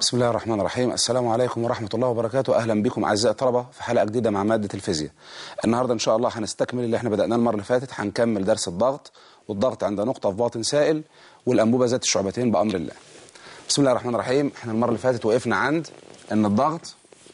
بسم الله الرحمن الرحيم السلام عليكم ورحمة الله وبركاته أهلا بكم أعزائي الطلبة في حلقة جديدة مع مادة الفيزياء النهاردة إن شاء الله هنستكمل اللي احنا بدأناه المرة اللي فاتت هنكمل درس الضغط والضغط عند نقطة في باطن سائل والأنبوبة ذات الشعبتين بأمر الله بسم الله الرحمن الرحيم احنا المرة اللي فاتت وقفنا عند أن الضغط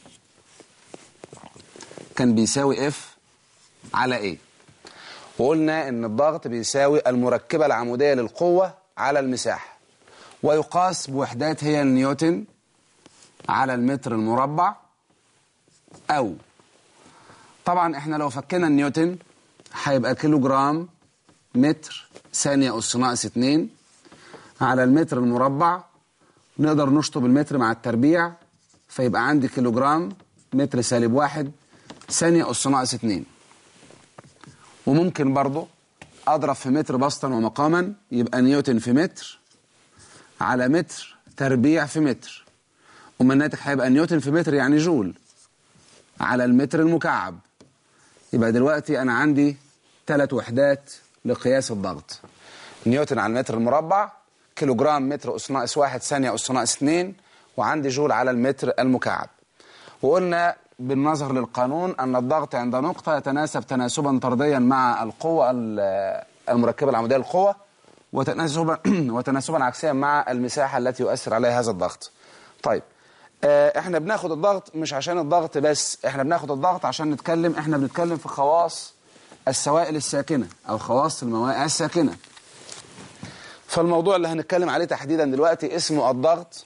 كان بيساوي اف على ايه وقلنا ان الضغط بيساوي المركبة العمودية للقوة على المساحة ويقاس بوحدات هي النيوتن على المتر المربع أو طبعا احنا لو فكنا النيوتن هيبقى كيلو جرام متر ثانية أس ناقص 2 على المتر المربع نقدر نشطب المتر مع التربيع فيبقى عندي كيلو جرام متر سالب واحد ثانية أس ناقص 2 وممكن برضو أضرب في متر بسطا ومقاما يبقى نيوتن في متر على متر تربيع في متر ومن الناتج هيبقى نيوتن في متر يعني جول على المتر المكعب يبقى دلوقتي أنا عندي ثلاث وحدات لقياس الضغط نيوتن على المتر المربع كيلو جرام متر أس ناقص واحد ثانية أس ناقص اتنين وعندي جول على المتر المكعب وقلنا بالنظر للقانون أن الضغط عند نقطة يتناسب تناسبا طرديا مع القوة المركبة العمودية للقوة وتناسبا وتناسبا عكسيا مع المساحة التي يؤثر عليها هذا الضغط طيب احنا بناخد الضغط مش عشان الضغط بس احنا بناخد الضغط عشان نتكلم احنا بنتكلم في خواص السوائل الساكنة او خواص المواد الساكنة فالموضوع اللي هنتكلم عليه تحديدا دلوقتي اسمه الضغط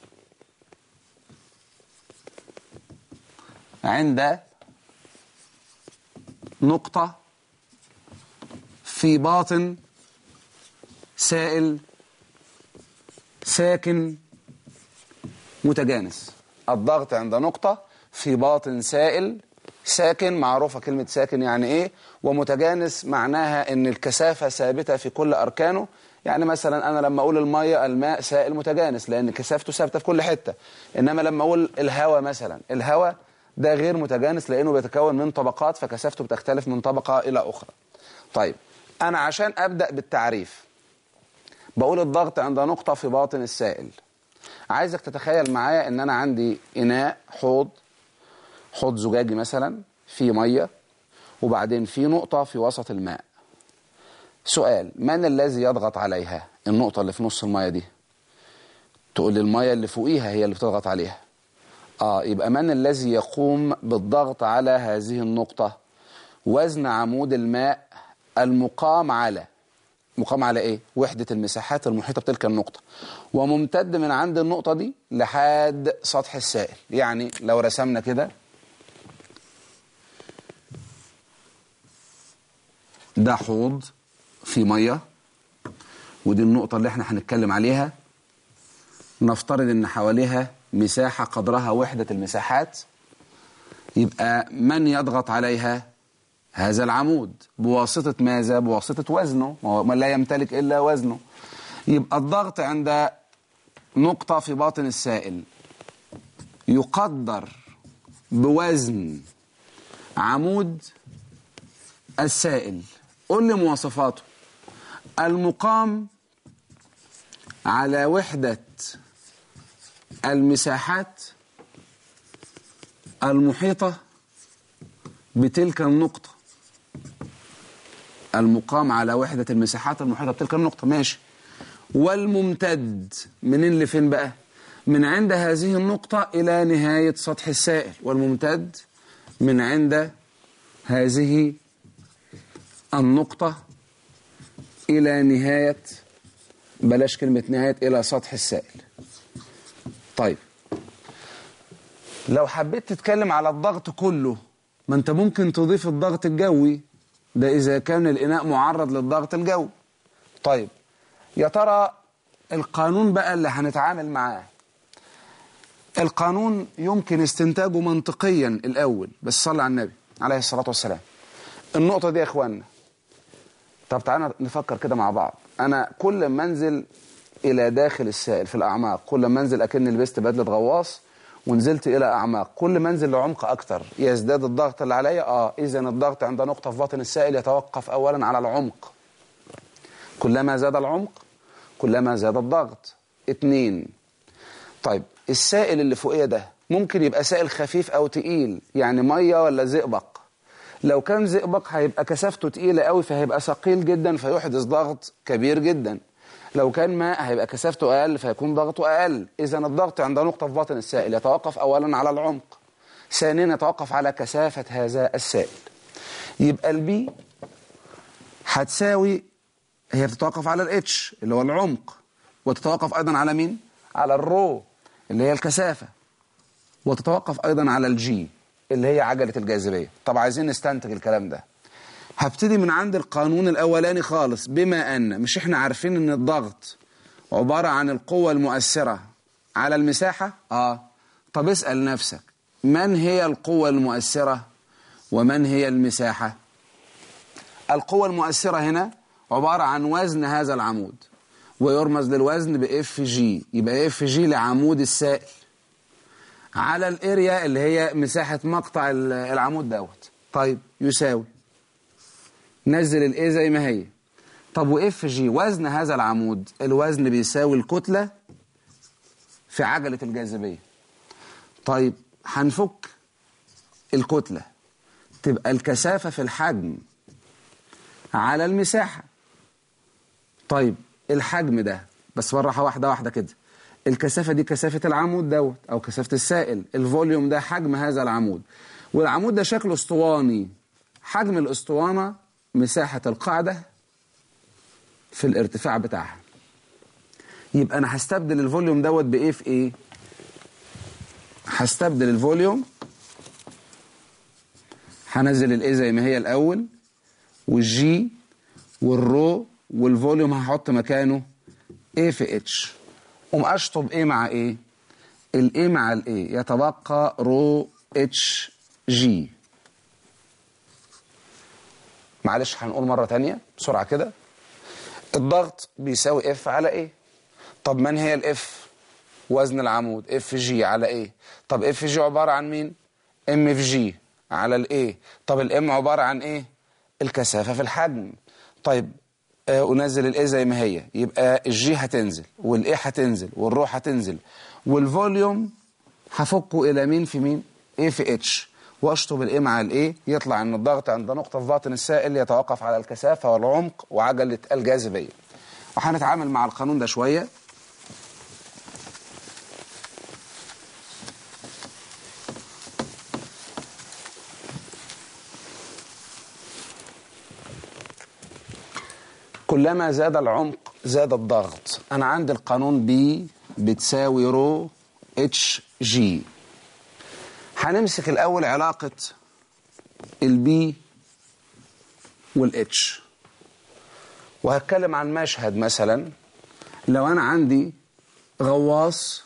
عند نقطة في باطن سائل ساكن متجانس الضغط عند نقطة في باطن سائل ساكن معروفة كلمة ساكن يعني ايه ومتجانس معناها ان الكثافة ثابتة في كل اركانه يعني مثلا انا لما اقول المية الماء سائل متجانس لان كثافته ثابتة في كل حتة انما لما اقول الهواء مثلا الهواء ده غير متجانس لانه بيتكون من طبقات فكثافته بتختلف من طبقة الى اخرى طيب انا عشان ابدأ بالتعريف بقول الضغط عند نقطة في باطن السائل عايزك تتخيل معايا ان انا عندي اناء حوض حوض زجاجي مثلا فيه ميه وبعدين في نقطة في وسط الماء سؤال من الذي يضغط عليها النقطة اللي في نص المية دي تقول لي المية اللي فوقيها هي اللي بتضغط عليها اه يبقى من الذي يقوم بالضغط على هذه النقطة وزن عمود الماء المقام على مقام على ايه وحدة المساحات المحيطة بتلك النقطة وممتد من عند النقطة دي لحد سطح السائل يعني لو رسمنا كده ده حوض في مية ودي النقطة اللي احنا هنتكلم عليها نفترض ان حواليها مساحة قدرها وحدة المساحات يبقى من يضغط عليها هذا العمود بواسطة ماذا؟ بواسطة وزنه من لا يمتلك إلا وزنه يبقى الضغط عند نقطة في باطن السائل يقدر بوزن عمود السائل قل لي مواصفاته المقام على وحدة المساحات المحيطة بتلك النقطة المقام على وحدة المساحات المحيطة بتلك النقطة ماشي والممتد منين لفين بقى من عند هذه النقطة إلى نهاية سطح السائل والممتد من عند هذه النقطة إلى نهاية بلاش كلمة نهاية إلى سطح السائل طيب لو حبيت تتكلم على الضغط كله ما انت ممكن تضيف الضغط الجوي ده إذا كان الإناء معرض للضغط الجوي طيب يا ترى القانون بقى اللي هنتعامل معاه القانون يمكن استنتاجه منطقيا الأول بس صلى على النبي عليه الصلاة والسلام النقطة دي يا إخواننا طب تعالى نفكر كده مع بعض أنا كل ما أنزل إلى داخل السائل في الأعماق كل ما أنزل أكن لبست بدلة غواص ونزلت إلى أعماق كل ما انزل لعمق أكتر يزداد الضغط اللي عليا آه إذا الضغط عند نقطة في باطن السائل يتوقف أولا على العمق كلما زاد العمق كلما زاد الضغط اتنين طيب السائل اللي فوقيه ده ممكن يبقى سائل خفيف او تقيل يعني ميه ولا زئبق لو كان زئبق هيبقى كثافته تقيله قوي فهيبقى ثقيل جدا فيحدث ضغط كبير جدا لو كان ماء هيبقى كثافته اقل فيكون ضغطه اقل اذا الضغط عند نقطه في باطن السائل يتوقف اولا على العمق ثانيا يتوقف على كثافه هذا السائل يبقى البي هتساوي هي بتتوقف على الاتش اللي هو العمق وتتوقف ايضا على مين على الرو اللي هي الكثافه وتتوقف ايضا على الجي اللي هي عجله الجاذبيه طب عايزين نستنتج الكلام ده هبتدي من عند القانون الاولاني خالص بما ان مش احنا عارفين ان الضغط عباره عن القوه المؤثره على المساحه اه طب اسال نفسك من هي القوه المؤثره ومن هي المساحه القوه المؤثره هنا عباره عن وزن هذا العمود ويرمز للوزن باف جي يبقى اف جي لعمود السائل على الاريا اللي هي مساحه مقطع العمود دوت طيب يساوي نزل الايه زي ما هي طب واف جي وزن هذا العمود الوزن بيساوي الكتله في عجله الجاذبيه طيب هنفك الكتله تبقى الكثافه في الحجم على المساحه طيب الحجم ده بس بالراحه واحده واحده كده الكثافه دي كثافه العمود دوت او كثافه السائل الفوليوم ده حجم هذا العمود والعمود ده شكله اسطواني حجم الاسطوانه مساحه القاعده في الارتفاع بتاعها يبقى انا هستبدل الفوليوم دوت بايه في ايه هستبدل الفوليوم هنزل الايه زي ما هي الاول والجي والرو والفوليوم هحط مكانه ايه في اتش قوم اشطب ايه مع ايه الايه مع الايه يتبقى رو اتش جي معلش هنقول مرة تانية بسرعة كده الضغط بيساوي اف على ايه طب من هي الاف وزن العمود اف جي على ايه طب اف جي عبارة عن مين ام في جي على الايه طب الام عبارة عن ايه الكثافة في الحجم طيب آه انزل الايه زي ما هي يبقى الجي هتنزل والايه هتنزل والروح هتنزل والفوليوم هفكه الى مين في مين ايه في اتش واشطب الايه مع الايه يطلع ان الضغط عند نقطه في باطن السائل يتوقف على الكثافه والعمق وعجله الجاذبيه وهنتعامل مع القانون ده شويه كلما زاد العمق زاد الضغط انا عندي القانون بي بتساوي رو اتش جي هنمسك الاول علاقه البي والاتش وهتكلم عن مشهد مثلا لو انا عندي غواص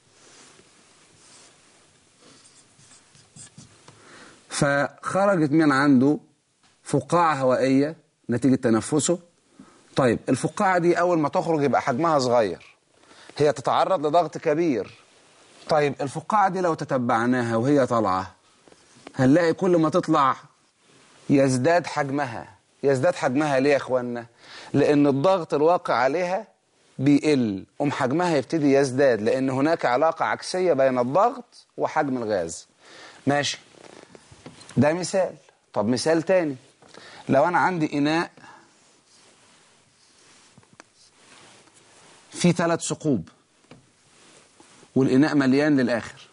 فخرجت من عنده فقاعه هوائيه نتيجه تنفسه طيب الفقاعة دي أول ما تخرج يبقى حجمها صغير هي تتعرض لضغط كبير طيب الفقاعة دي لو تتبعناها وهي طالعة هنلاقي كل ما تطلع يزداد حجمها يزداد حجمها ليه يا اخوانا لأن الضغط الواقع عليها بيقل قوم حجمها يبتدي يزداد لأن هناك علاقة عكسية بين الضغط وحجم الغاز ماشي ده مثال طب مثال تاني لو أنا عندي إناء في ثلاث ثقوب والإناء مليان للآخر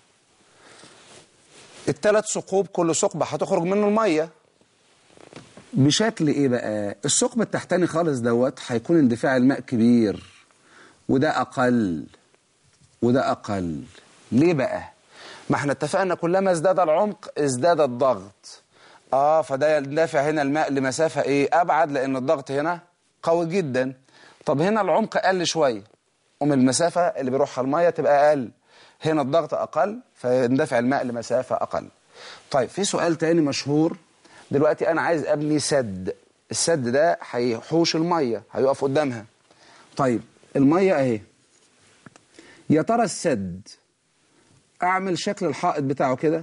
الثلاث ثقوب كل ثقب هتخرج منه المية بشكل ايه بقى الثقب التحتاني خالص دوت هيكون اندفاع الماء كبير وده اقل وده اقل ليه بقى ما احنا اتفقنا كلما ازداد العمق ازداد الضغط اه فده يندفع هنا الماء لمسافة ايه ابعد لان الضغط هنا قوي جدا طب هنا العمق قل شوية قوم المسافة اللي بيروحها المية تبقى أقل هنا الضغط أقل فيندفع الماء لمسافة أقل طيب في سؤال تاني مشهور دلوقتي أنا عايز أبني سد السد ده هيحوش المية هيقف قدامها طيب المية أهي يا ترى السد أعمل شكل الحائط بتاعه كده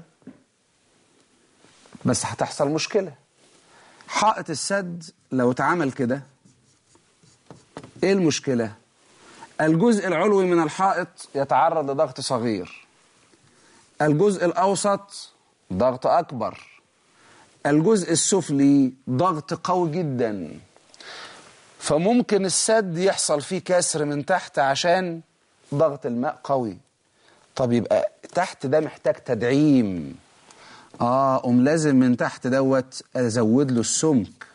بس هتحصل مشكلة حائط السد لو اتعمل كده ايه المشكلة الجزء العلوي من الحائط يتعرض لضغط صغير الجزء الأوسط ضغط أكبر الجزء السفلي ضغط قوي جدا فممكن السد يحصل فيه كسر من تحت عشان ضغط الماء قوي طب يبقى تحت ده محتاج تدعيم اه قوم لازم من تحت دوت ازود له السمك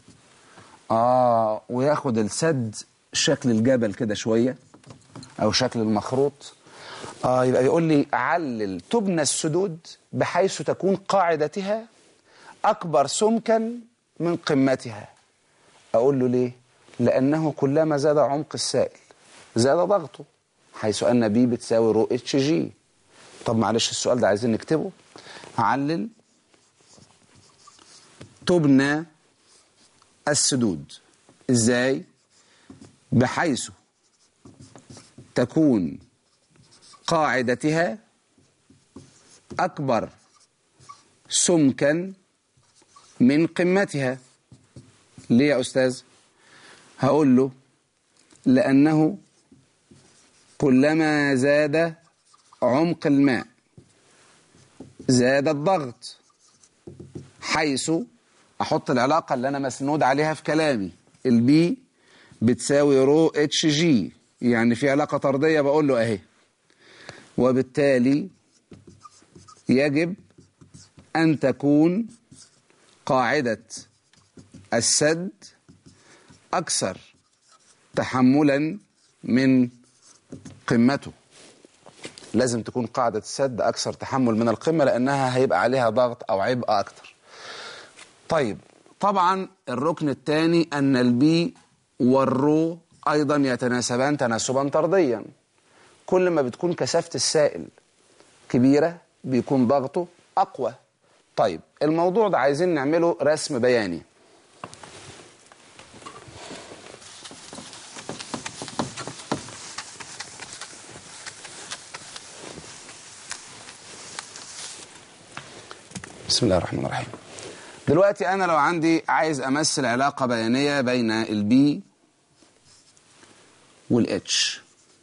اه وياخد السد شكل الجبل كده شويه او شكل المخروط اه يبقى بيقول لي علل تبنى السدود بحيث تكون قاعدتها اكبر سمكا من قمتها اقول له ليه لانه كلما زاد عمق السائل زاد ضغطه حيث ان بي بتساوي رو اتش جي طب معلش السؤال ده عايزين نكتبه علل تبنى السدود ازاي بحيث تكون قاعدتها اكبر سمكا من قمتها ليه يا استاذ هقول له لانه كلما زاد عمق الماء زاد الضغط حيث احط العلاقه اللي انا مسنود عليها في كلامي البي بتساوي رو اتش جي يعني في علاقه طرديه بقول له اهي وبالتالي يجب ان تكون قاعده السد اكثر تحملا من قمته لازم تكون قاعدة السد أكثر تحمل من القمة لأنها هيبقى عليها ضغط أو عبء أكثر طيب طبعا الركن الثاني أن البي والرو أيضا يتناسبان تناسبا طرديا كل ما بتكون كثافة السائل كبيرة بيكون ضغطه أقوى طيب الموضوع ده عايزين نعمله رسم بياني بسم الله الرحمن الرحيم دلوقتي أنا لو عندي عايز أمثل علاقة بيانية بين البي والاتش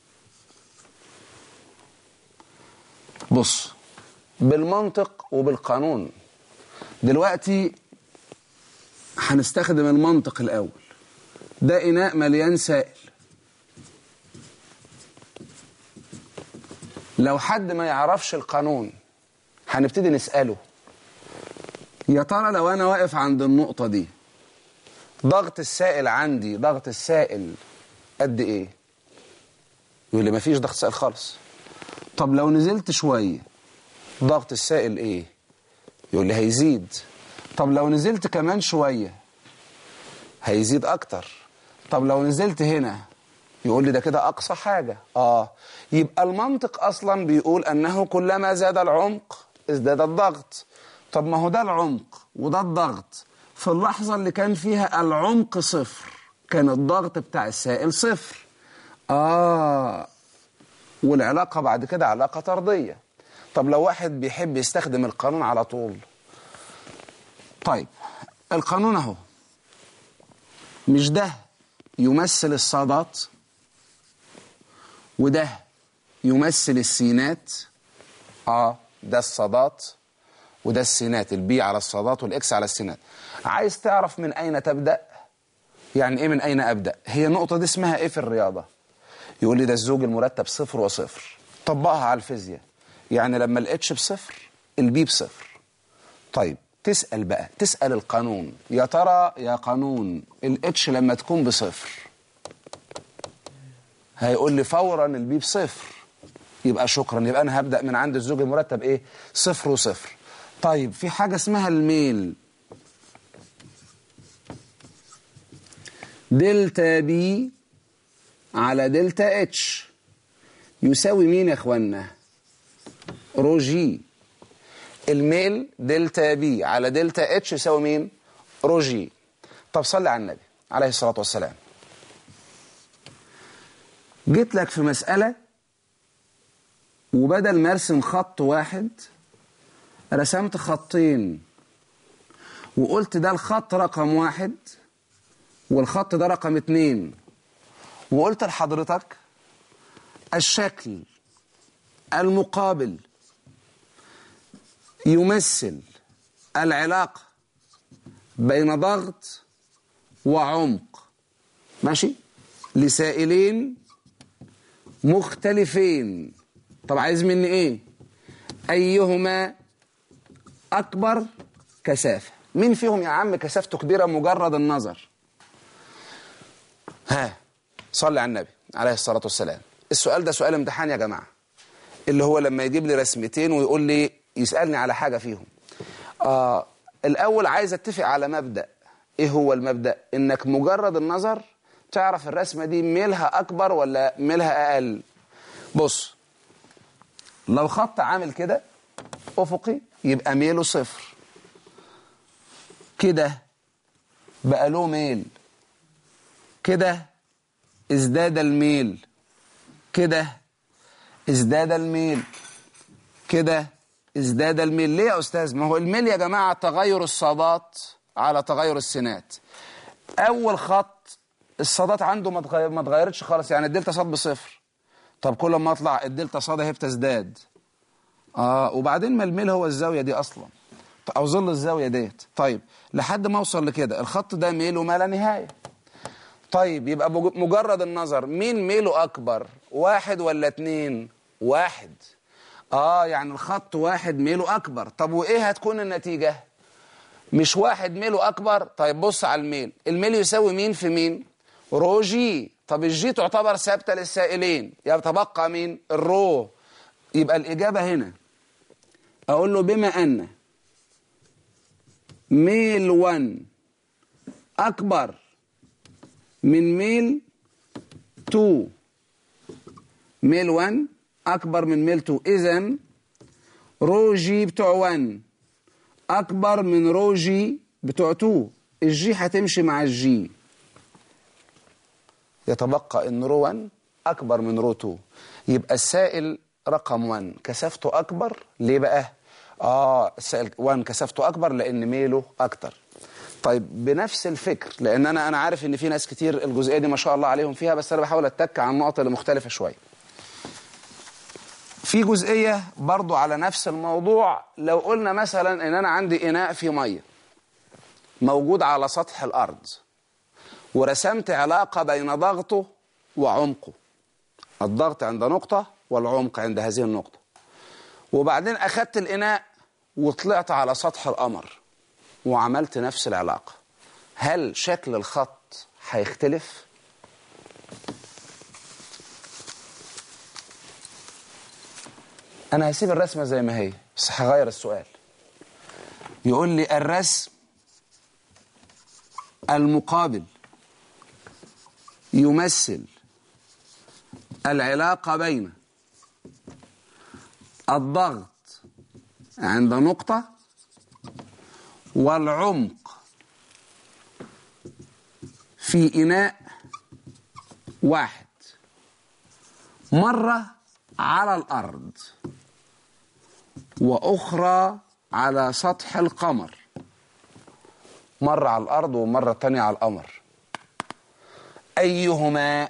بص بالمنطق وبالقانون دلوقتي هنستخدم المنطق الأول ده إناء مليان سائل لو حد ما يعرفش القانون هنبتدي نسأله يا ترى لو أنا واقف عند النقطة دي ضغط السائل عندي ضغط السائل قد إيه؟ يقول لي مفيش ضغط سائل خالص طب لو نزلت شوية ضغط السائل إيه؟ يقول لي هيزيد طب لو نزلت كمان شوية هيزيد أكتر طب لو نزلت هنا يقول لي ده كده أقصى حاجة آه يبقى المنطق أصلا بيقول أنه كلما زاد العمق ازداد الضغط طب ما هو ده العمق وده الضغط في اللحظة اللي كان فيها العمق صفر كان الضغط بتاع السائل صفر آه والعلاقة بعد كده علاقة طردية طب لو واحد بيحب يستخدم القانون على طول طيب القانون اهو مش ده يمثل الصادات وده يمثل السينات اه ده الصادات وده السينات البي على الصادات والاكس على السينات عايز تعرف من اين تبدا يعني ايه من اين ابدا هي النقطه دي اسمها ايه في الرياضه يقول لي ده الزوج المرتب صفر وصفر طبقها على الفيزياء يعني لما الاتش بصفر البي بصفر طيب تسأل بقى تسأل القانون يا ترى يا قانون الاتش لما تكون بصفر هيقول لي فورا البي بصفر يبقى شكرا يبقى انا هبدأ من عند الزوج المرتب ايه صفر وصفر طيب في حاجة اسمها الميل دلتا بي على دلتا اتش يساوي مين يا اخوانا رو جي الميل دلتا بي على دلتا اتش يساوي مين رو جي طب صلي على النبي عليه الصلاة والسلام جيت لك في مسألة وبدل ما ارسم خط واحد رسمت خطين وقلت ده الخط رقم واحد والخط ده رقم اتنين وقلت لحضرتك الشكل المقابل يمثل العلاقة بين ضغط وعمق ماشي لسائلين مختلفين طب عايز مني ايه ايهما اكبر كثافة مين فيهم يا عم كثافته كبيرة مجرد النظر ها صلي على النبي عليه الصلاة والسلام السؤال ده سؤال امتحان يا جماعة اللي هو لما يجيب لي رسمتين ويقول لي يسألني على حاجة فيهم آه الأول عايز اتفق على مبدأ ايه هو المبدأ انك مجرد النظر تعرف الرسمة دي ميلها اكبر ولا ميلها اقل بص لو خط عامل كده افقي يبقى ميله صفر كده بقى له ميل كده ازداد الميل كده ازداد الميل كده ازداد الميل ليه يا استاذ ما هو الميل يا جماعه تغير الصادات على تغير السينات اول خط الصادات عنده ما تغير- ما اتغيرتش خالص يعني الدلتا صاد بصفر طب كل ما اطلع الدلتا صاد اهي بتزداد اه وبعدين ما الميل هو الزاويه دي اصلا او ظل الزاويه ديت طيب لحد ما اوصل لكده الخط ده ميله ما لا نهايه طيب يبقى بج- مجرد النظر مين ميله اكبر واحد ولا اتنين واحد اه يعني الخط واحد ميله اكبر طب وايه هتكون النتيجه مش واحد ميله اكبر طيب بص على الميل الميل يساوي مين في مين رو جي طب الجي تعتبر ثابته للسائلين يتبقى مين الرو يبقى الاجابه هنا اقول له بما ان ميل 1 اكبر من ميل 2 ميل 1 اكبر من ميل 2 اذا رو جي بتوع 1 اكبر من رو جي بتوع 2 الجي هتمشي مع الجي يتبقى ان رو 1 اكبر من رو 2 يبقى السائل رقم 1 كثافته اكبر ليه بقى اه السائل 1 كثافته اكبر لان ميله اكتر طيب بنفس الفكر لان انا انا عارف ان في ناس كتير الجزئيه دي ما شاء الله عليهم فيها بس انا بحاول اتك عن النقط اللي مختلفه شويه في جزئيه برضو على نفس الموضوع لو قلنا مثلا ان انا عندي اناء فيه ميه موجود على سطح الارض ورسمت علاقه بين ضغطه وعمقه الضغط عند نقطه والعمق عند هذه النقطه وبعدين اخدت الاناء وطلعت على سطح القمر وعملت نفس العلاقه هل شكل الخط هيختلف انا هسيب الرسمه زي ما هي بس هغير السؤال يقول لي الرسم المقابل يمثل العلاقه بين الضغط عند نقطه والعمق في اناء واحد مره على الارض واخرى على سطح القمر مره على الارض ومره تانية على القمر ايهما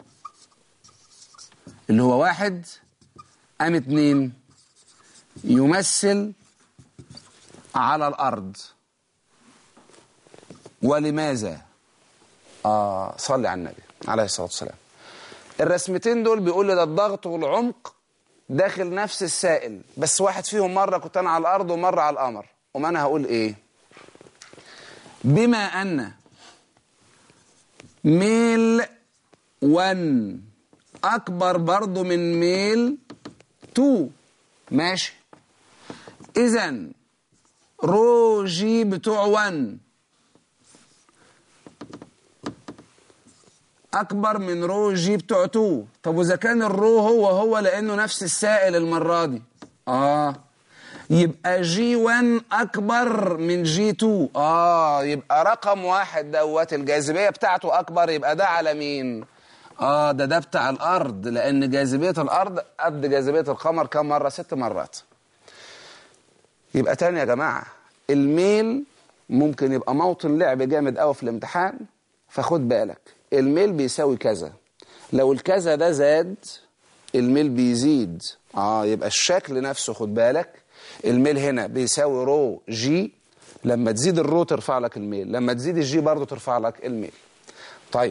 اللي هو واحد ام اتنين يمثل على الارض ولماذا آه صلي على النبي عليه الصلاه والسلام الرسمتين دول بيقول لي ده الضغط والعمق داخل نفس السائل بس واحد فيهم مرة كنت أنا على الأرض ومرة على القمر وما أنا هقول إيه بما أن ميل 1 أكبر برضو من ميل 2 ماشي إذا رو جي بتوع 1 اكبر من رو جي بتوع 2 طب واذا كان الرو هو هو لانه نفس السائل المره دي اه يبقى جي 1 اكبر من جي 2 اه يبقى رقم واحد دوت الجاذبيه بتاعته اكبر يبقى ده على مين اه ده ده بتاع الارض لان جاذبيه الارض قد جاذبيه القمر كم مره ست مرات يبقى تاني يا جماعه الميل ممكن يبقى موطن لعب جامد قوي في الامتحان فخد بالك الميل بيساوي كذا لو الكذا ده زاد الميل بيزيد اه يبقى الشكل نفسه خد بالك الميل هنا بيساوي رو جي لما تزيد الرو ترفع لك الميل لما تزيد الجي برضو ترفع لك الميل طيب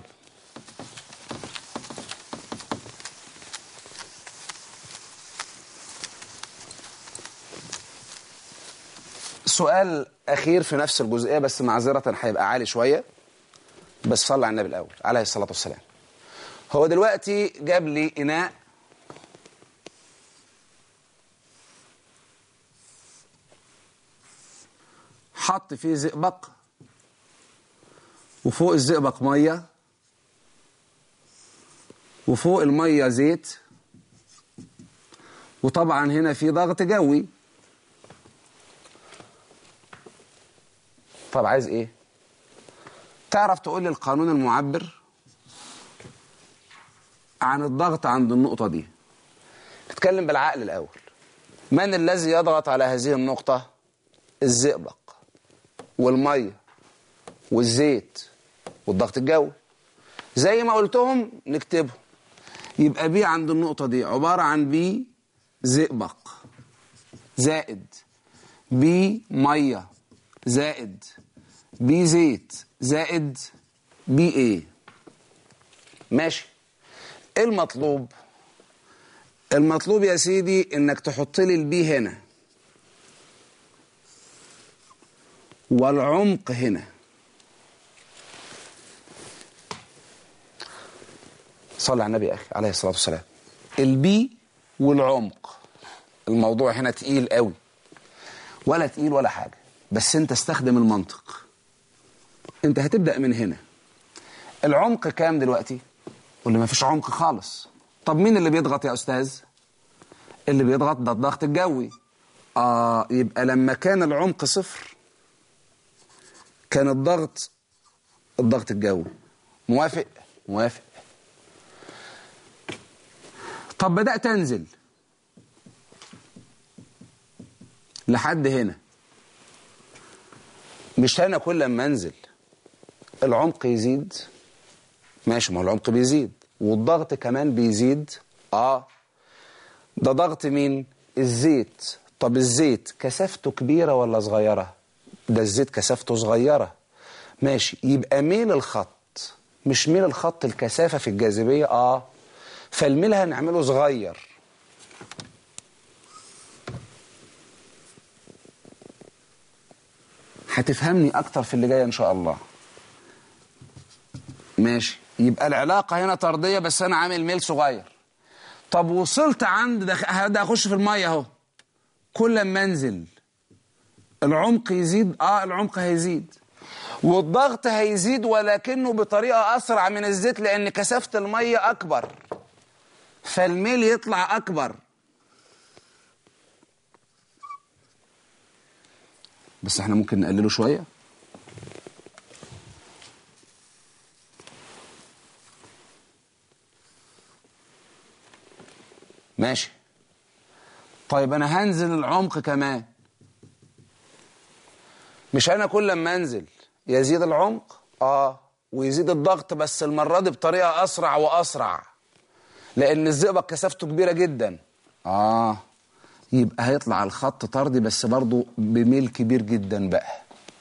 سؤال أخير في نفس الجزئية بس معذرة هيبقى عالي شوية بس صلى على النبي الأول عليه الصلاة والسلام هو دلوقتي جاب لي إناء حط فيه زئبق وفوق الزئبق مية وفوق المية زيت وطبعا هنا في ضغط جوي طب عايز ايه تعرف تقول لي القانون المعبر عن الضغط عند النقطة دي اتكلم بالعقل الأول من الذي يضغط على هذه النقطة الزئبق والمية والزيت والضغط الجوي زي ما قلتهم نكتبهم يبقى بي عند النقطة دي عبارة عن بي زئبق زائد بي مية زائد بي زيت زائد بي ايه ماشي ايه المطلوب المطلوب يا سيدي انك تحط لي البي هنا والعمق هنا صلى على النبي يا اخي عليه الصلاه والسلام البي والعمق الموضوع هنا تقيل قوي ولا تقيل ولا حاجه بس انت استخدم المنطق انت هتبدا من هنا العمق كام دلوقتي واللي ما فيش عمق خالص طب مين اللي بيضغط يا استاذ اللي بيضغط ده الضغط الجوي اه يبقى لما كان العمق صفر كان الضغط الضغط الجوي موافق موافق طب بدأت أنزل لحد هنا مش أنا كل ما أنزل العمق يزيد ماشي ما هو العمق بيزيد والضغط كمان بيزيد اه ده ضغط مين الزيت طب الزيت كثافته كبيرة ولا صغيرة ده الزيت كثافته صغيرة ماشي يبقى ميل الخط مش ميل الخط الكثافة في الجاذبية اه فالميل هنعمله صغير هتفهمني اكتر في اللي جاي ان شاء الله ماشي يبقى العلاقة هنا طردية بس انا عامل ميل صغير طب وصلت عند ده هبدا اخش في المية اهو كل ما انزل العمق يزيد اه العمق هيزيد والضغط هيزيد ولكنه بطريقة أسرع من الزيت لأن كثافة المية أكبر فالميل يطلع أكبر بس احنا ممكن نقلله شوية ماشي طيب أنا هنزل العمق كمان مش أنا كل ما أنزل يزيد العمق اه ويزيد الضغط بس المرة دي بطريقة أسرع وأسرع لأن الزئبق كثافته كبيرة جدا اه يبقى هيطلع الخط طردي بس برضه بميل كبير جدا بقى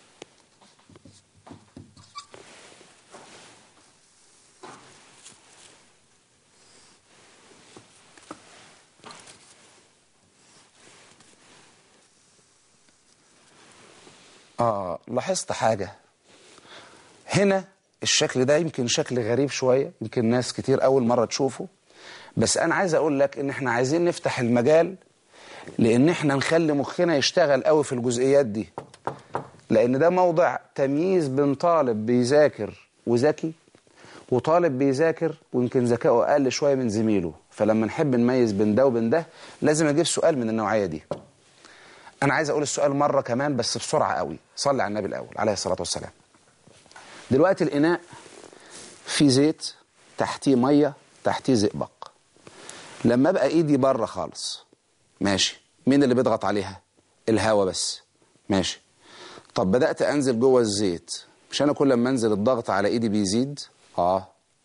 آه لاحظت حاجة هنا الشكل ده يمكن شكل غريب شوية يمكن ناس كتير أول مرة تشوفه بس أنا عايز أقول لك إن إحنا عايزين نفتح المجال لأن إحنا نخلي مخنا يشتغل قوي في الجزئيات دي لأن ده موضع تمييز بين طالب بيذاكر وذكي وطالب بيذاكر ويمكن ذكائه أقل شوية من زميله فلما نحب نميز بين ده وبين ده لازم أجيب سؤال من النوعية دي أنا عايز أقول السؤال مرة كمان بس بسرعة قوي صلي على النبي الأول عليه الصلاة والسلام دلوقتي الإناء فيه زيت تحتيه مية تحتيه زئبق لما أبقى إيدي بره خالص ماشي مين اللي بيضغط عليها الهواء بس ماشي طب بدأت أنزل جوه الزيت مش أنا كل ما أنزل الضغط على إيدي بيزيد آه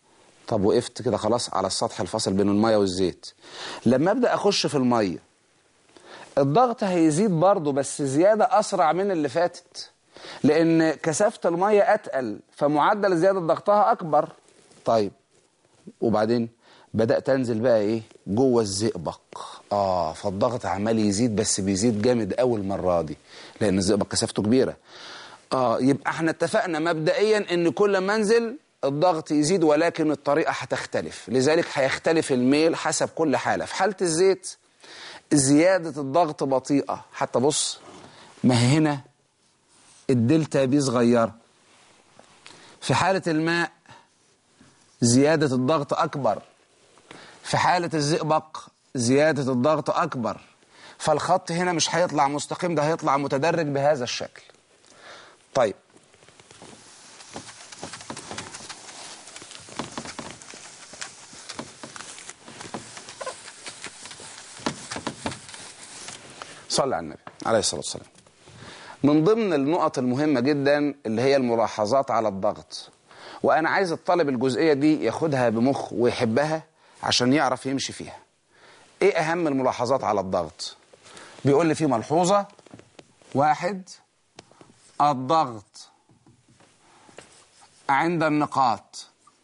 طب وقفت كده خلاص على السطح الفاصل بين المية والزيت لما ابدا اخش في المية الضغط هيزيد برضه بس زيادة اسرع من اللي فاتت لان كثافة المية اتقل فمعدل زيادة ضغطها اكبر طيب وبعدين بدأت انزل بقى ايه جوه الزئبق اه فالضغط عمال يزيد بس بيزيد جامد قوي المرة دي لان الزئبق كثافته كبيرة اه يبقى احنا اتفقنا مبدئيا ان كل ما انزل الضغط يزيد ولكن الطريقة هتختلف لذلك هيختلف الميل حسب كل حالة في حالة الزيت زيادة الضغط بطيئة حتى بص ما هي هنا الدلتا بي صغيرة في حالة الماء زيادة الضغط أكبر في حالة الزئبق زيادة الضغط أكبر فالخط هنا مش هيطلع مستقيم ده هيطلع متدرج بهذا الشكل طيب صلى على النبي عليه الصلاة والسلام من ضمن النقط المهمة جدا اللي هي الملاحظات على الضغط وأنا عايز الطالب الجزئية دي ياخدها بمخ ويحبها عشان يعرف يمشي فيها إيه أهم الملاحظات على الضغط بيقول لي في ملحوظة واحد الضغط عند النقاط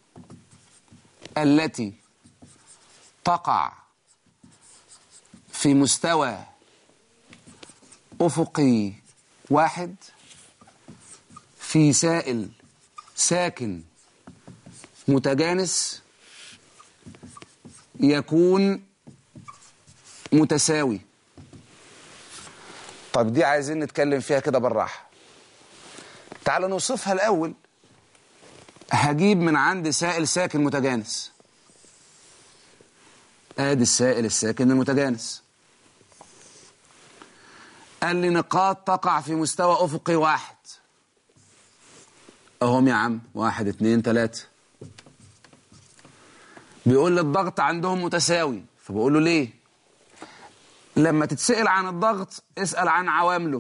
التي تقع في مستوى أفقي واحد في سائل ساكن متجانس يكون متساوي طب دي عايزين نتكلم فيها كده بالراحة تعال نوصفها الأول هجيب من عند سائل ساكن متجانس ادي السائل الساكن المتجانس قال لي نقاط تقع في مستوى أفقي واحد أهم يا عم واحد اتنين تلاتة بيقول لي الضغط عندهم متساوي فبقول له ليه لما تتسأل عن الضغط اسأل عن عوامله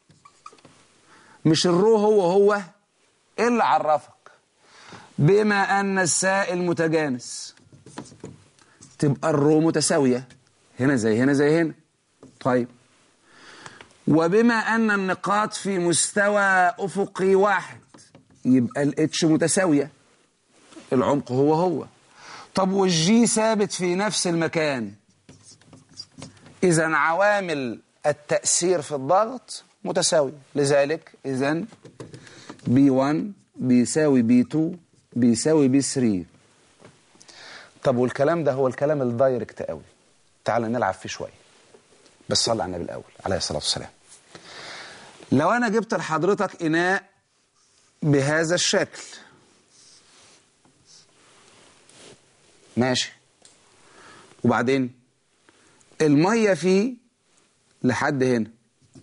مش الرو هو هو ايه اللي عرفك بما أن السائل متجانس تبقى الرو متساوية هنا زي هنا زي هنا طيب وبما أن النقاط في مستوى أفقي واحد يبقى الاتش متساوية العمق هو هو طب والجي ثابت في نفس المكان إذا عوامل التأثير في الضغط متساوية لذلك إذا B1 بيساوي B2 بيساوي B3 طب والكلام ده هو الكلام الدايركت قوي تعال نلعب فيه شويه بس صلى على النبي الاول عليه الصلاه والسلام لو انا جبت لحضرتك اناء بهذا الشكل ماشي وبعدين الميه فيه لحد هنا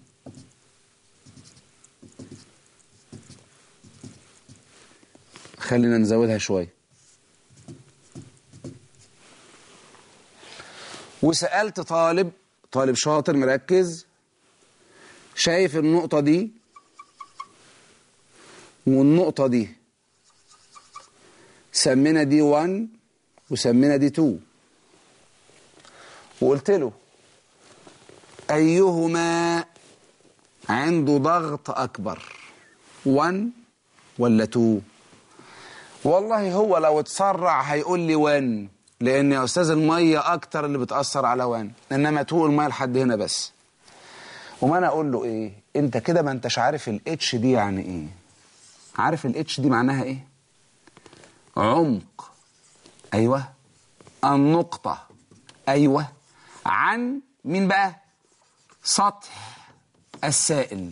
خلينا نزودها شويه وسألت طالب طالب شاطر مركز شايف النقطة دي والنقطة دي سمينا دي 1 وسمينا دي 2 وقلت له أيهما عنده ضغط أكبر 1 ولا 2 والله هو لو اتسرع هيقول لي 1 لان يا استاذ الميه اكتر اللي بتاثر على وان انما تقول الميه لحد هنا بس وما انا اقول له ايه انت كده ما انتش عارف الاتش دي يعني ايه عارف الاتش دي معناها ايه عمق ايوه النقطه ايوه عن مين بقى سطح السائل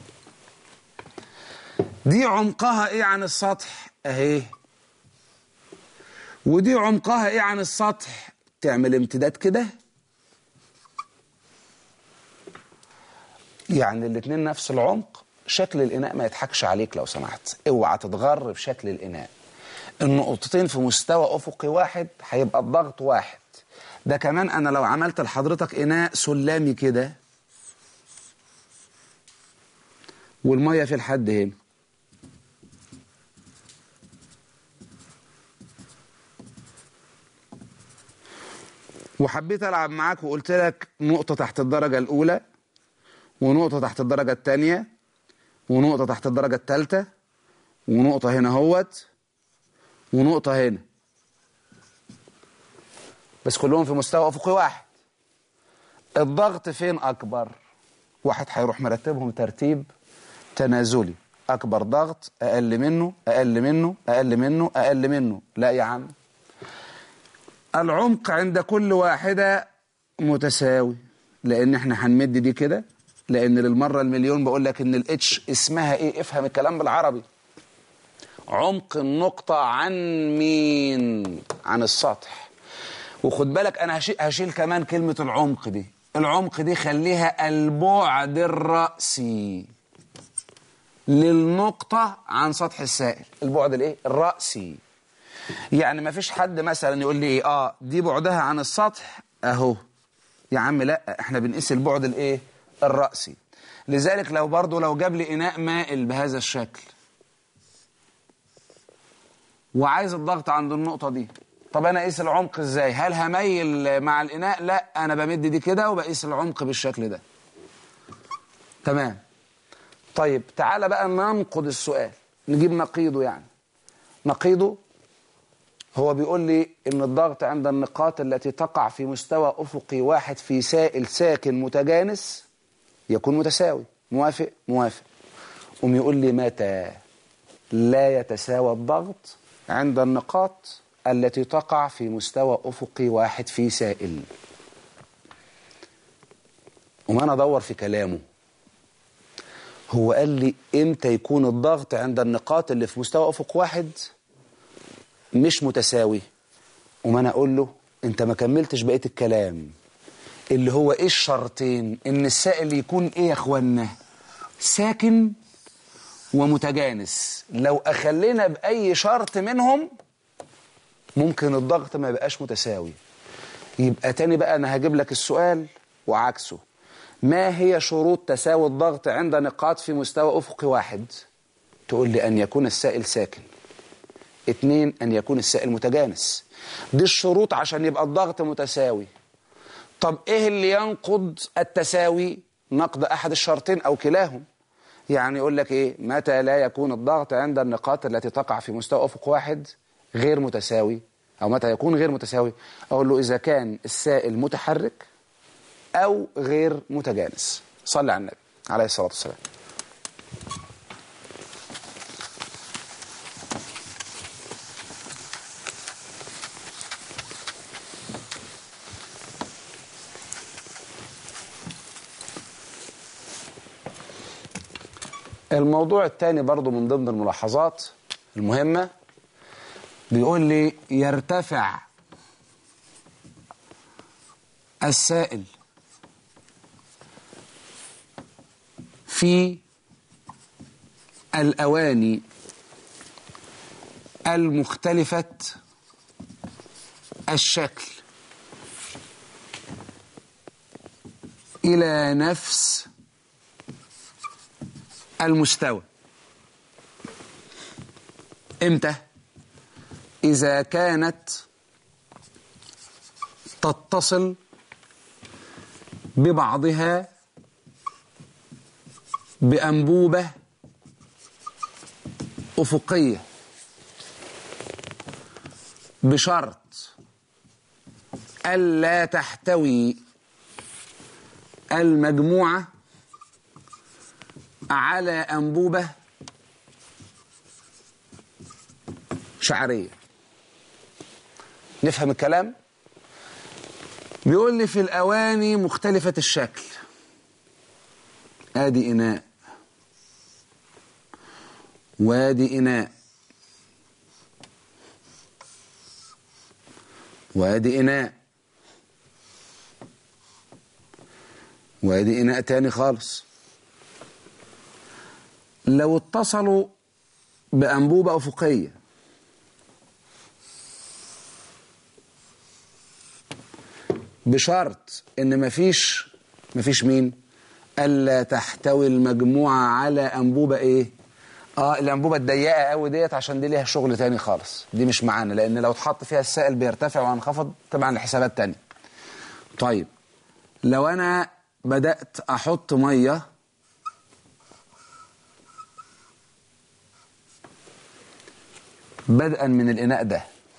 دي عمقها ايه عن السطح اهي ودي عمقها ايه عن السطح تعمل امتداد كده يعني الاتنين نفس العمق شكل الاناء ما يضحكش عليك لو سمحت اوعى تتغر بشكل الاناء النقطتين في مستوى افقي واحد هيبقى الضغط واحد ده كمان انا لو عملت لحضرتك اناء سلامي كده والميه في الحد هنا وحبيت ألعب معاك وقلت لك نقطة تحت الدرجة الأولى ونقطة تحت الدرجة الثانية ونقطة تحت الدرجة الثالثة ونقطة هنا هوت ونقطة هنا بس كلهم في مستوى أفقي واحد الضغط فين أكبر واحد هيروح مرتبهم ترتيب تنازلي أكبر ضغط أقل منه أقل منه أقل منه أقل منه لا يا عم العمق عند كل واحدة متساوي لأن احنا هنمد دي كده لأن للمرة المليون بقول لك إن الاتش اسمها إيه افهم الكلام بالعربي عمق النقطة عن مين عن السطح وخد بالك أنا هشيل, هشيل كمان كلمة العمق دي العمق دي خليها البعد الرأسي للنقطة عن سطح السائل البعد الايه الرأسي يعني ما فيش حد مثلا يقول لي ايه اه دي بعدها عن السطح اهو يا عم لا احنا بنقيس البعد الايه الرأسي لذلك لو برضو لو جاب لي اناء مائل بهذا الشكل وعايز الضغط عند النقطة دي طب انا اقيس العمق ازاي هل هميل مع الاناء لا انا بمد دي كده وبقيس العمق بالشكل ده تمام طيب تعالى بقى ننقض السؤال نجيب نقيضه يعني نقيضه هو بيقول لي ان الضغط عند النقاط التي تقع في مستوى افقي واحد في سائل ساكن متجانس يكون متساوي موافق موافق قوم يقول لي متى لا يتساوى الضغط عند النقاط التي تقع في مستوى افقي واحد في سائل وما انا ادور في كلامه هو قال لي امتى يكون الضغط عند النقاط اللي في مستوى افق واحد مش متساوي وما انا اقول له انت ما كملتش بقيه الكلام اللي هو ايه الشرطين ان السائل يكون ايه يا اخوانا ساكن ومتجانس لو اخلينا باي شرط منهم ممكن الضغط ما يبقاش متساوي يبقى تاني بقى انا هجيب لك السؤال وعكسه ما هي شروط تساوي الضغط عند نقاط في مستوى أفقي واحد تقول لي أن يكون السائل ساكن اتنين أن يكون السائل متجانس دي الشروط عشان يبقى الضغط متساوي طب إيه اللي ينقض التساوي نقض أحد الشرطين أو كلاهم يعني يقول لك إيه متى لا يكون الضغط عند النقاط التي تقع في مستوى أفق واحد غير متساوي أو متى يكون غير متساوي أقول له إذا كان السائل متحرك أو غير متجانس صلى على النبي عليه الصلاة والسلام الموضوع الثاني برضو من ضمن الملاحظات المهمة بيقول لي يرتفع السائل في الأواني المختلفة الشكل إلى نفس المستوى إمتى؟ إذا كانت تتصل ببعضها بأنبوبة أفقية بشرط ألا تحتوي المجموعة على أنبوبة شعرية نفهم الكلام بيقول لي في الأواني مختلفة الشكل ادي اناء وادي اناء وادي اناء وادي اناء تاني خالص لو اتصلوا بانبوبه افقيه بشرط ان مفيش مفيش مين الا تحتوي المجموعه على انبوبه ايه اه الانبوبه الضيقه قوي ديت عشان دي ليها شغل تاني خالص دي مش معانا لان لو اتحط فيها السائل بيرتفع وينخفض طبعا لحسابات تانية طيب لو انا بدأت احط مية بدءا من الاناء ده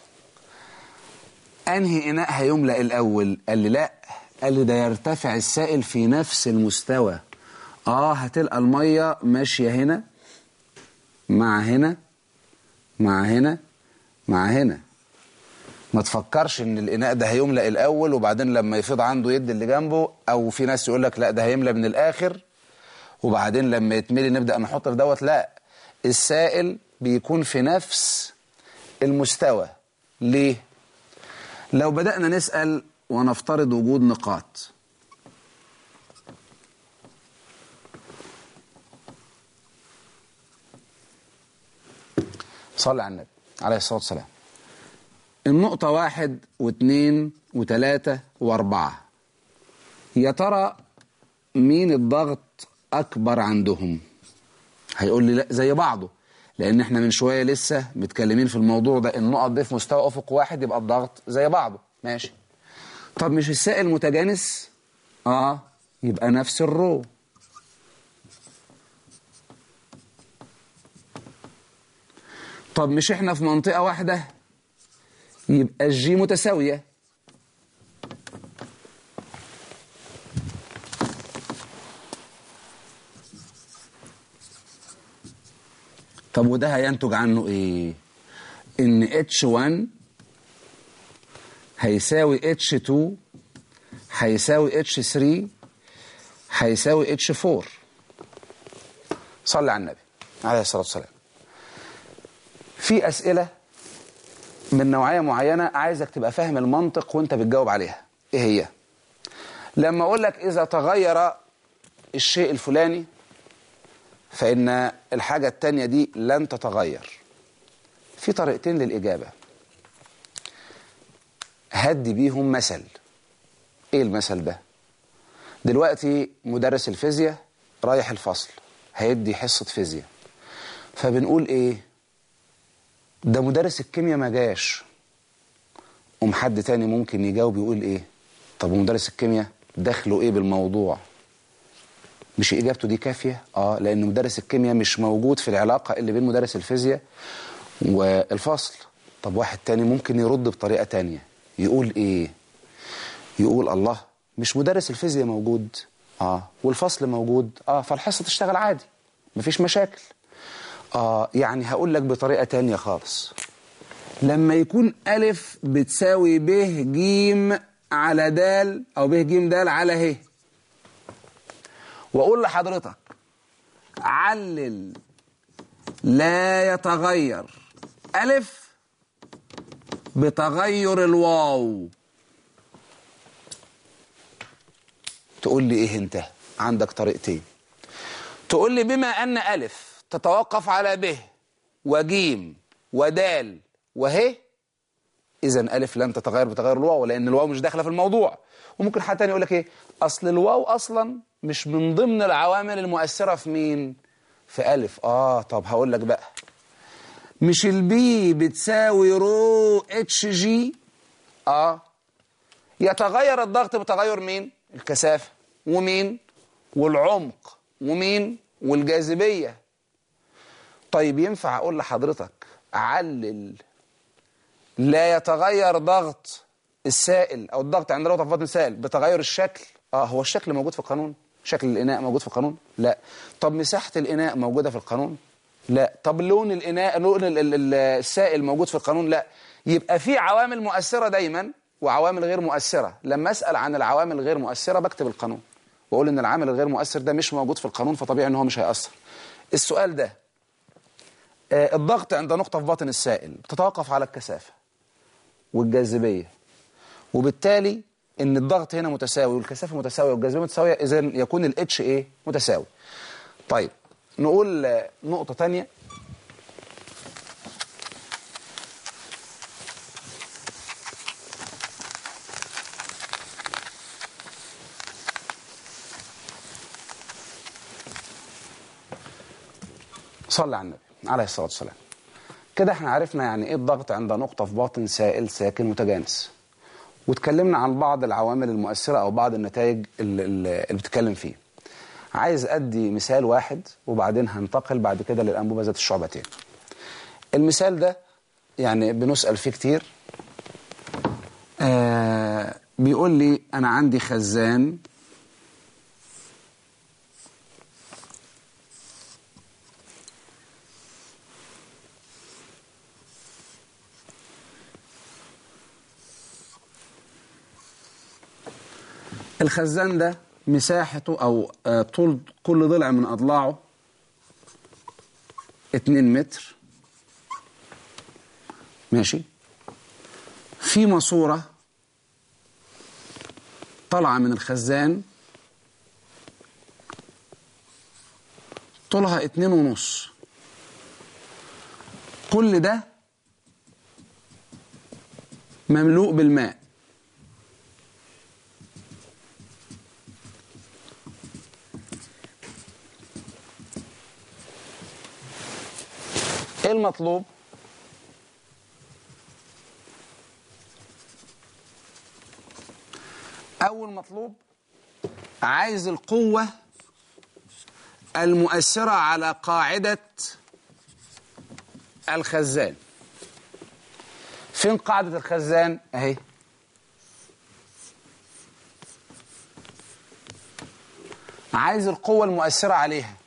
انهي اناء هيملأ الاول قال لي لا قال لي ده يرتفع السائل في نفس المستوى اه هتلقى المية ماشية هنا مع هنا مع هنا مع هنا ما تفكرش ان الاناء ده هيملأ الاول وبعدين لما يفيض عنده يد اللي جنبه او في ناس يقول لك لا ده هيملأ من الاخر وبعدين لما يتملي نبدأ نحط في دوت لا السائل بيكون في نفس المستوى ليه لو بدأنا نسأل ونفترض وجود نقاط صلى على النبي عليه الصلاة والسلام النقطة واحد واثنين وثلاثة واربعة يا ترى مين الضغط أكبر عندهم هيقول لي لا زي بعضه لأن احنا من شوية لسه متكلمين في الموضوع ده النقط دي في مستوى أفق واحد يبقى الضغط زي بعضه ماشي طب مش السائل متجانس اه يبقى نفس الرو طب مش احنا في منطقة واحدة يبقى الجي متساوية طب وده هينتج عنه ايه ان H1 هيساوي H2 هيساوي H3 هيساوي H4 صلي على النبي عليه الصلاة والسلام في أسئلة من نوعية معينة عايزك تبقى فاهم المنطق وانت بتجاوب عليها ايه هي لما اقول لك اذا تغير الشيء الفلاني فإن الحاجة التانية دي لن تتغير في طريقتين للإجابة هدي بيهم مثل ايه المثل ده دلوقتي مدرس الفيزياء رايح الفصل هيدي حصة فيزياء فبنقول ايه ده مدرس الكيمياء ما جاش قوم حد تاني ممكن يجاوب يقول ايه طب ومدرس الكيمياء دخله ايه بالموضوع مش اجابته دي كافيه اه لان مدرس الكيمياء مش موجود في العلاقه اللي بين مدرس الفيزياء والفصل طب واحد تاني ممكن يرد بطريقه تانية يقول ايه يقول الله مش مدرس الفيزياء موجود اه والفصل موجود اه فالحصه تشتغل عادي مفيش مشاكل اه يعني هقول لك بطريقه تانية خالص لما يكون ألف بتساوي ب ج على د أو ب ج د على ه وأقول لحضرتك علل لا يتغير ألف بتغير الواو تقول لي إيه أنت عندك طريقتين تقول لي بما أن ألف تتوقف على ب وجيم ودال وهي اذا الف لن تتغير بتغير الواو لان الواو مش داخله في الموضوع وممكن حد تاني يقول لك ايه اصل الواو اصلا مش من ضمن العوامل المؤثره في مين في الف اه طب هقول لك بقى مش البي بتساوي رو اتش جي اه يتغير الضغط بتغير مين الكثافه ومين والعمق ومين والجاذبيه طيب ينفع اقول لحضرتك علل لا يتغير ضغط السائل او الضغط عند لو تفاضل السائل بتغير الشكل اه هو الشكل موجود في القانون شكل الاناء موجود في القانون لا طب مساحه الاناء موجوده في القانون لا طب لون الاناء لون السائل موجود في القانون لا يبقى في عوامل مؤثره دايما وعوامل غير مؤثره لما اسال عن العوامل الغير مؤثره بكتب القانون واقول ان العامل الغير مؤثر ده مش موجود في القانون فطبيعي ان هو مش هيأثر السؤال ده آه الضغط عند نقطه في باطن السائل بتتوقف على الكثافه والجاذبية وبالتالي ان الضغط هنا متساوي والكثافة متساوية والجاذبية متساوية اذا يكون الاتش ايه متساوي طيب نقول نقطة تانية صلى على النبي عليه الصلاة والسلام كده احنا عرفنا يعني ايه الضغط عند نقطة في باطن سائل ساكن متجانس واتكلمنا عن بعض العوامل المؤثرة أو بعض النتائج اللي, اللي بتتكلم فيه عايز أدي مثال واحد وبعدين هنتقل بعد كده للأنبوبة ذات الشعبتين المثال ده يعني بنسأل فيه كتير آه بيقول لي أنا عندي خزان الخزان ده مساحته أو آه، طول كل ضلع من أضلاعه 2 متر ماشي في ماسورة طالعة من الخزان طولها اتنين ونص كل ده مملوء بالماء ايه المطلوب اول مطلوب عايز القوة المؤثرة على قاعدة الخزان فين قاعدة الخزان اهي عايز القوة المؤثرة عليها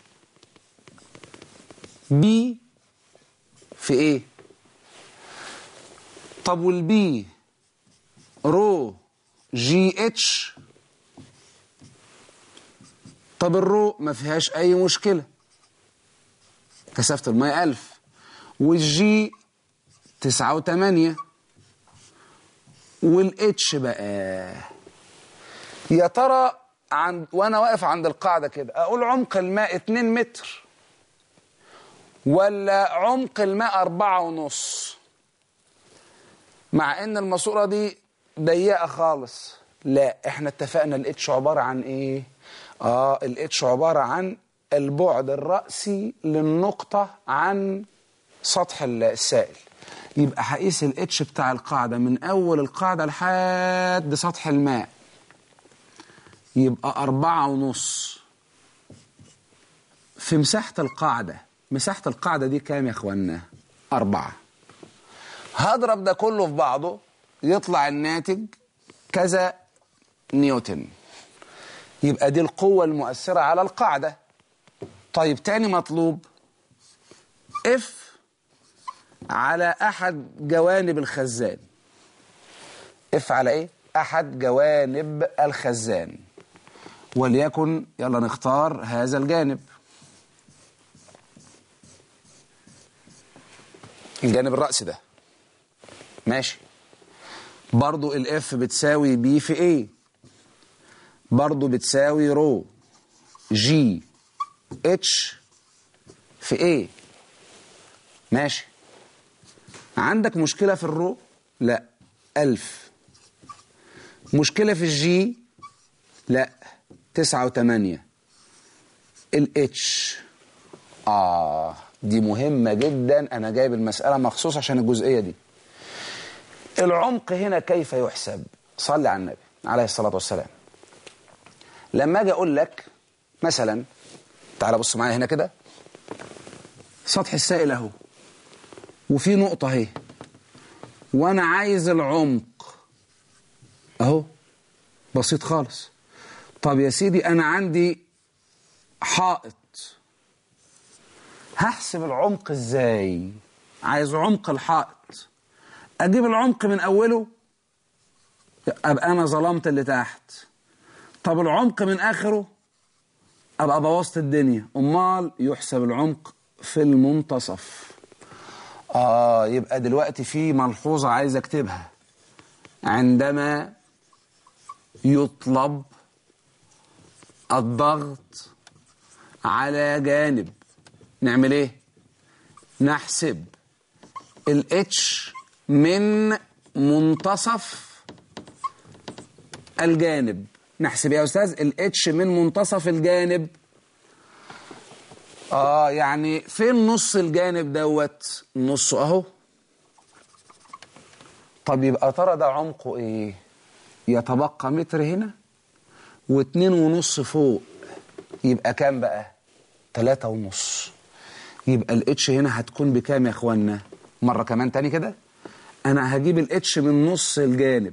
بي في ايه طب والبي رو جي اتش طب الرو ما فيهاش اي مشكلة كثافة الماء ألف والجي تسعة وتمانية والاتش بقى يا ترى عند وانا واقف عند القاعدة كده اقول عمق الماء 2 متر ولا عمق الماء أربعة ونص مع ان الماسورة دي ضيقة خالص لا احنا اتفقنا الاتش عبارة عن ايه اه الاتش عبارة عن البعد الرأسي للنقطة عن سطح السائل يبقى هقيس الاتش بتاع القاعدة من اول القاعدة لحد سطح الماء يبقى أربعة ونص في مساحة القاعدة مساحة القاعدة دي كام يا اخوانا أربعة هضرب ده كله في بعضه يطلع الناتج كذا نيوتن يبقى دي القوة المؤثرة على القاعدة طيب تاني مطلوب اف على أحد جوانب الخزان اف على ايه أحد جوانب الخزان وليكن يلا نختار هذا الجانب الجانب الرأسي ده ماشي برضو الاف بتساوي بي في ايه برضو بتساوي رو جي اتش في ايه ماشي عندك مشكلة في الرو لا ألف مشكلة في الجي لا تسعة وتمانية الاتش آه دي مهمة جدا أنا جايب المسألة مخصوص عشان الجزئية دي العمق هنا كيف يحسب صلي على النبي عليه الصلاة والسلام لما أجي أقول لك مثلا تعال بص معايا هنا كده سطح السائل أهو وفي نقطة اهي وأنا عايز العمق أهو بسيط خالص طب يا سيدي أنا عندي حائط هحسب العمق ازاي عايز عمق الحائط اجيب العمق من اوله ابقى انا ظلمت اللي تحت طب العمق من اخره ابقى بوظت الدنيا امال يحسب العمق في المنتصف اه يبقى دلوقتي في ملحوظه عايز اكتبها عندما يطلب الضغط على جانب نعمل ايه نحسب الاتش من منتصف الجانب نحسب يا استاذ الاتش من منتصف الجانب اه يعني فين نص الجانب دوت نصه اهو طب يبقى ترى ده عمقه ايه يتبقى متر هنا واتنين ونص فوق يبقى كام بقى تلاتة ونص يبقى الاتش هنا هتكون بكام يا اخوانا مرة كمان تاني كده انا هجيب الاتش من نص الجانب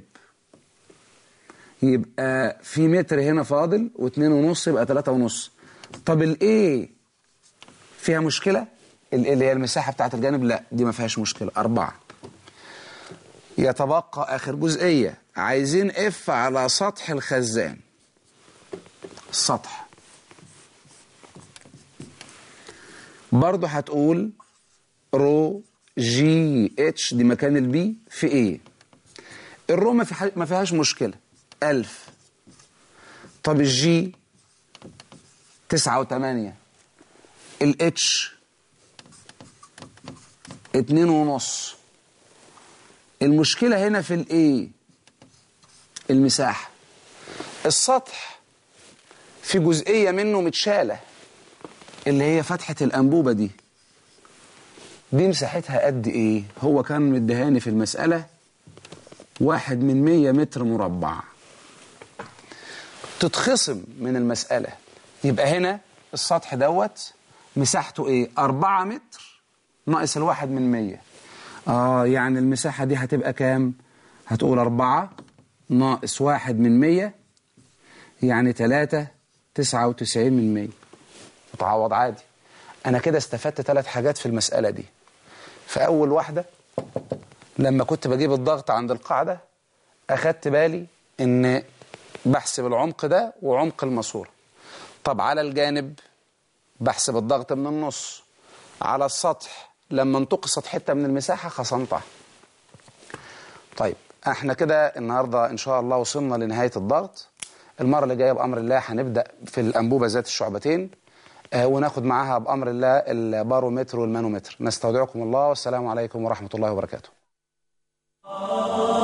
يبقى في متر هنا فاضل واتنين ونص يبقى تلاتة ونص طب الايه فيها مشكلة ال اللي هي المساحة بتاعت الجانب لا دي ما فيهاش مشكلة أربعة يتبقى آخر جزئية عايزين اف على سطح الخزان السطح برضه هتقول رو جي اتش دي مكان البي في ايه الرو ما, في ما فيهاش مشكلة ألف طب الجي تسعة وثمانية الاتش اتنين ونص المشكلة هنا في الايه المساحة السطح في جزئية منه متشالة اللي هي فتحة الأنبوبة دي دي مساحتها قد ايه هو كان مدهاني في المسألة واحد من مية متر مربع تتخصم من المسألة يبقى هنا السطح دوت مساحته ايه أربعة متر ناقص الواحد من مية اه يعني المساحة دي هتبقى كام هتقول أربعة ناقص واحد من مية يعني تلاتة تسعة وتسعين من مية متعوض عادي أنا كده استفدت ثلاث حاجات في المسألة دي فأول واحدة لما كنت بجيب الضغط عند القاعدة أخدت بالي إن بحسب العمق ده وعمق الماسورة طب على الجانب بحسب الضغط من النص على السطح لما انتقصت حتة من المساحة خصمتها طيب احنا كده النهاردة ان شاء الله وصلنا لنهاية الضغط المرة اللي جاية بأمر الله هنبدأ في الأنبوبة ذات الشعبتين آه وناخد معاها بأمر الله البارومتر والمانومتر نستودعكم الله والسلام عليكم ورحمة الله وبركاته